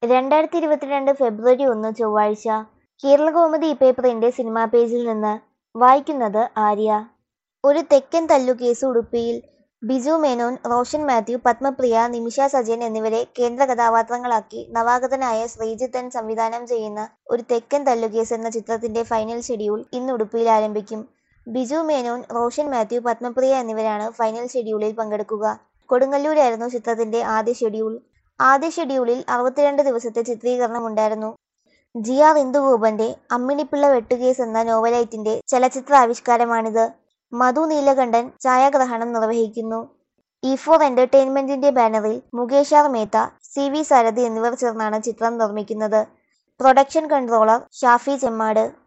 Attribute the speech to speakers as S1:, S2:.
S1: രണ്ടായിരത്തി ഇരുപത്തിരണ്ട് ഫെബ്രുവരി ഒന്ന് ചൊവ്വാഴ്ച കേരളകൗമുദി പേപ്പറിന്റെ സിനിമാ പേജിൽ നിന്ന് വായിക്കുന്നത് ആര്യ ഒരു തെക്കൻ തല്ലുകേസ് ഉടുപ്പിയിൽ ബിജു മേനോൻ റോഷൻ മാത്യു പത്മപ്രിയ നിമിഷ സജയൻ എന്നിവരെ കേന്ദ്ര കഥാപാത്രങ്ങളാക്കി നവാഗതനായ ശ്രീജിത്തൻ സംവിധാനം ചെയ്യുന്ന ഒരു തെക്കൻ തല്ലുകേസ് എന്ന ചിത്രത്തിന്റെ ഫൈനൽ ഷെഡ്യൂൾ ഇന്ന് ഉടുപ്പിയിൽ ആരംഭിക്കും ബിജു മേനോൻ റോഷൻ മാത്യു പത്മപ്രിയ എന്നിവരാണ് ഫൈനൽ ഷെഡ്യൂളിൽ പങ്കെടുക്കുക കൊടുങ്ങല്ലൂരായിരുന്നു ചിത്രത്തിന്റെ ആദ്യ ഷെഡ്യൂൾ ആദ്യ ഷെഡ്യൂളിൽ അറുപത്തിരണ്ട് ദിവസത്തെ ചിത്രീകരണം ഉണ്ടായിരുന്നു ജി ആർ ഇന്ദുഗോപന്റെ അമ്മിണിപ്പിള്ള വെട്ടുകേസ് എന്ന നോവലൈറ്റിന്റെ ചലച്ചിത്ര ആവിഷ്കാരമാണിത് മധു നീലകണ്ഠൻ ഛായാഗ്രഹണം നിർവഹിക്കുന്നു ഇ ഫോർ എന്റർടൈൻമെന്റിന്റെ ബാനറിൽ Mukesh R Mehta C V Sarathi എന്നിവർ ചേർന്നാണ് ചിത്രം നിർമ്മിക്കുന്നത് പ്രൊഡക്ഷൻ കൺട്രോളർ ഷാഫി ചെമ്മാട്